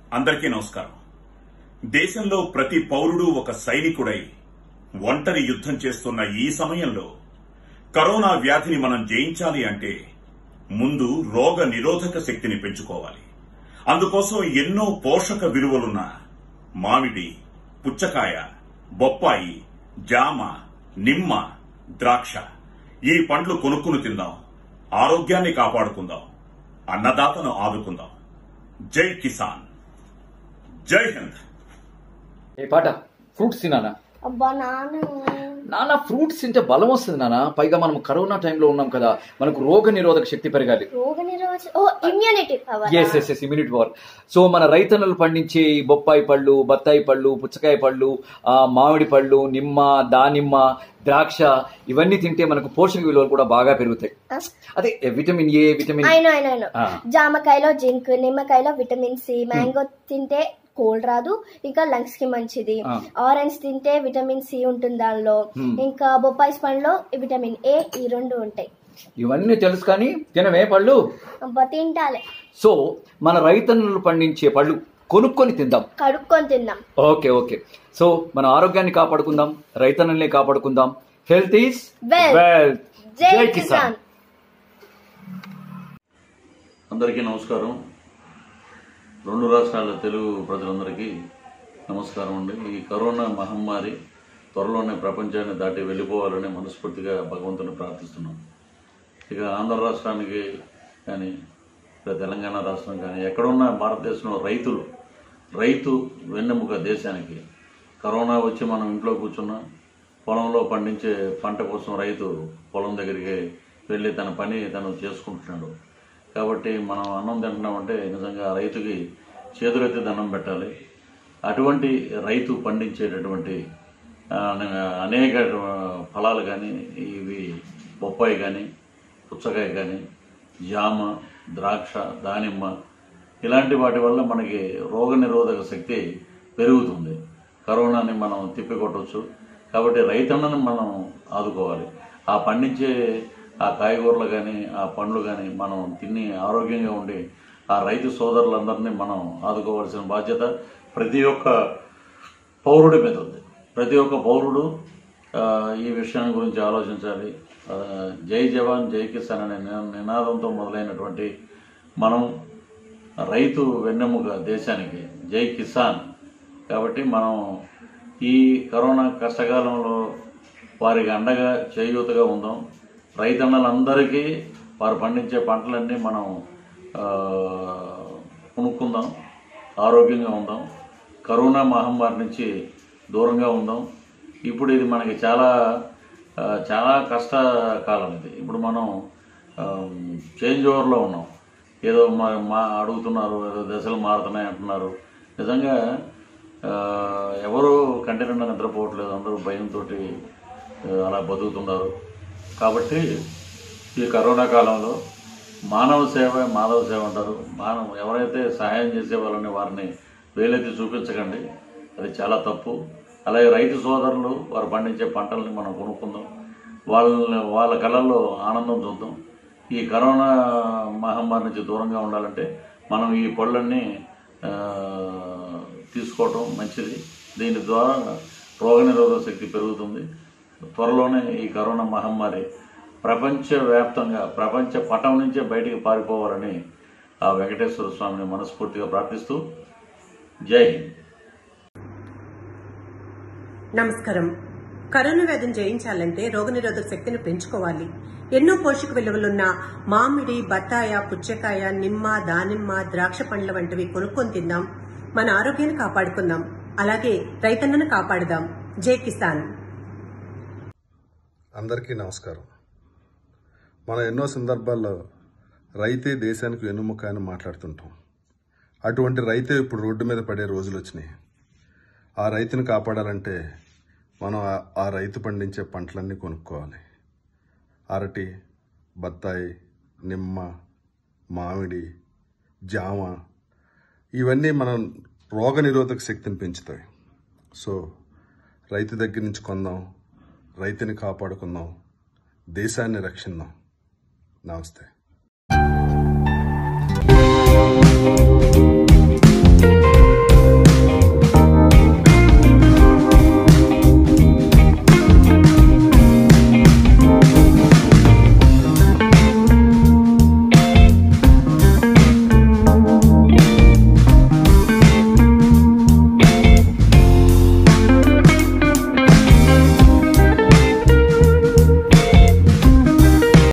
అందరికీ నమస్కారం దేశంలో ప్రతి పౌరుడు ఒక సైనికుడై ఒంటరి యుద్ధం చేస్తున్న ఈ సమయంలో కరోనా వ్యాధిని మనం జయించాలి అంటే ముందు రోగ నిరోధక శక్తిని పెంచుకోవాలి అందుకోసం ఎన్నో పోషక విలువలున్న మామిడి పుచ్చకాయ బొప్పాయి జామ నిమ్మ ద్రాక్ష ఈ పండ్లు కొనుక్కుని తిందాం ఆరోగ్యాన్ని కాపాడుకుందాం అన్నదాతను ఆదుకుందాం జై కిసాన్ జై హింద్ ఏ పాట ఫ్రూట్స్ తినానా అబ్బా నాన్న నాన్న ఫ్రూట్స్ తింటే బలం వస్తుంది నాన్న పైగా మనం కరోనా టైంలో ఉన్నాం కదా మనకు రోగ నిరోధక శక్తి పెరగాలి రోగ నిరోధక ఓ immunity power yes yes yes immunity power so మన రైతన్నులు పండించే ఈ బొప్పాయి పళ్ళు బత్తాయి పళ్ళు పుచ్చకాయ పళ్ళు ఆ, మామిడి పళ్ళు నిమ్మ దానిమ్మ ద్రాక్ష ఇవన్నీ తింటే మనకు పోషక విలువలు కూడా బాగా పెరుగుతాయి అదే విటమిన్ ఏ విటమిన్ అయినా అయినా అయినా ఆ. జామకాయలో జింక్ నిమ్మకాయలో విటమిన్ సి మ్యాంగో తింటే కోల్డ్ రాదు ఇంకా లంగ్స్ కి మంచిది ఆ. ఆరెంజ్ తింటే విటమిన్ సి ఉంటుంది దానిలో ఇంకా బొప్పాయి పండ్లో విటమిన్ ఏ ఈ రెండు ఉంటాయి ఇవన్నీ తెలుసు కానీ తినవే పళ్ళు అబ్బా తింటాలే సో మన రైతన్నులు పండించే పళ్ళు కొనుక్కొని తిందాం కడుక్కొని తిందాం ఓకే ఓకే సో మన ఆరోగ్యాన్ని కాపాడుకుందాం రైతన్నల్ని కాపాడుకుందాం హెల్త్ ఈస్ Wealth. వెల్త్ జై జై కిసాన్ కిసాన్ అందరికీ నమస్కారం రెండు రాష్ట్రాల తెలుగు ప్రజలందరికీ నమస్కారం అండి ఈ కరోనా మహమ్మారి త్వరలోనే ప్రపంచాన్ని దాటి వెళ్ళిపోవాలని మనస్ఫూర్తిగా భగవంతుని ప్రార్థిస్తున్నాం ఇక ఆంధ్ర రాష్ట్రానికి కానీ ఇక తెలంగాణ రాష్ట్రం కానీ ఎక్కడున్న భారతదేశంలో రైతులు రైతు వెన్నెముక దేశానికి కరోనా వచ్చి మనం ఇంట్లో కూర్చున్నా పొలంలో పండించే పంట కోసం రైతు పొలం దగ్గరికి వెళ్ళి తన పని తను చేసుకుంటున్నాడు కాబట్టి మనం అన్నం తింటున్నామంటే నిజంగా రైతుకి చేతులెత్తి దండం పెట్టాలి అటువంటి రైతు పండించేటటువంటి ఆ, అనేక ఫలాలు కానీ ఇవి బొప్పాయి కానీ పుచ్చకాయ కానీ జామ ద్రాక్ష దానిమ్మ ఇలాంటి వాటి వల్ల మనకి రోగ నిరోధక శక్తి పెరుగుతుంది కరోనాని మనం తిప్పికొట్టవచ్చు కాబట్టి రైతన్నని మనం ఆదుకోవాలి ఆ పండించే ఆ కాయగూరలు కానీ ఆ పండ్లు కానీ మనం తిని ఆరోగ్యంగా ఉండి ఆ రైతు సోదరులందరినీ మనం ఆదుకోవాల్సిన బాధ్యత ప్రతి ఒక్క పౌరుడి మీద ఉంది ప్రతి ఒక్క పౌరుడు ఆ, ఈ విషయాన్ని గురించి ఆలోచించాలి ఆ, జై జవాన్ జై కిసాన్ అనే నినా- నినాదంతో మొదలైనటువంటి మనం రైతు వెన్నెముక దేశానికి జై కిసాన్ కాబట్టి మనం ఈ కరోనా కష్టకాలంలో వారికి అండగా చేయూతగా ఉందాం రైతన్నలందరికీ వారు పండించే పంటలన్నీ మనం ఆ, కొనుక్కుందాం ఆరోగ్యంగా ఉందాం కరోనా మహమ్మారి నుంచి దూరంగా ఉందాం ఇప్పుడు ఇది మనకి చాలా ఆ, చాలా కష్టకాలం ఇది ఇప్పుడు మనం చేంజ్ ఓవర్లో ఉన్నాం ఏదో మా మా అడుగుతున్నారు ఏదో దశలు మారుతున్నాయి అంటున్నారు నిజంగా ఆ, ఎవరు కంటి నిండా నిద్రపోవట్లేదు అందరూ భయంతో అలా బతుకుతున్నారు కాబట్టి ఈ కరోనా కాలంలో మానవ సేవ మాధవ సేవ అంటారు మానవ ఎవరైతే సహాయం చేసే వాళ్ళని వారిని వేలెత్తి చూపించకండి అది చాలా తప్పు అలాగే రైతు సోదరులు వారు పండించే పంటల్ని మనం కొనుక్కుందాం వాళ్ళ వాళ్ళ కళల్లో ఆనందం చూద్దాం ఈ కరోనా మహమ్మారి నుంచి దూరంగా ఉండాలంటే మనం ఈ పళ్ళన్నీ ఆ, తీసుకోవటం మంచిది దీని ద్వారా రోగనిరోధక శక్తి పెరుగుతుంది త్వరలోనే ఈ కరోనా మహమ్మారి ప్రపంచవ్యాప్తంగా ప్రపంచ పటం నుంచే బయటికి పారిపోవాలని ఆ వెంకటేశ్వర స్వామిని మనస్ఫూర్తిగా ప్రార్థిస్తూ జై హింద్ నమస్కారం కరోనా వ్యాధిని జయించాలంటే రోగనిరోధక శక్తిని పెంచుకోవాలి ఎన్నో పోషక విలువలున్న మామిడి బత్తాయ పుచ్చకాయ నిమ్మ దానిమ్మ ద్రాక్ష పండ్ల వంటివి కొనుక్కొని తిందాం మన ఆరోగ్యాన్ని కాపాడుకుందాం అలాగే రైతన్నను కాపాడుదాం జై కిసాన్ అందరికీ నమస్కారం మనం ఎన్నో సందర్భాల్లో రైతే దేశానికి వెన్నుముక అని మాట్లాడుతుంటాం అటువంటి రైతే ఇప్పుడు రోడ్డు మీద పడే రోజులు వచ్చినాయి ఆ రైతుని కాపాడాలంటే మనం ఆ- ఆ రైతు పండించే పంటలన్నీ కొనుక్కోవాలి అరటి బత్తాయి నిమ్మ మామిడి జామ ఇవన్నీ మనం రోగ నిరోధక శక్తిని పెంచుతాయి సో రైతు దగ్గర నుంచి కొందాం రైతుని కాపాడుకుందాం దేశాన్ని రక్షిద్దాం నమస్తే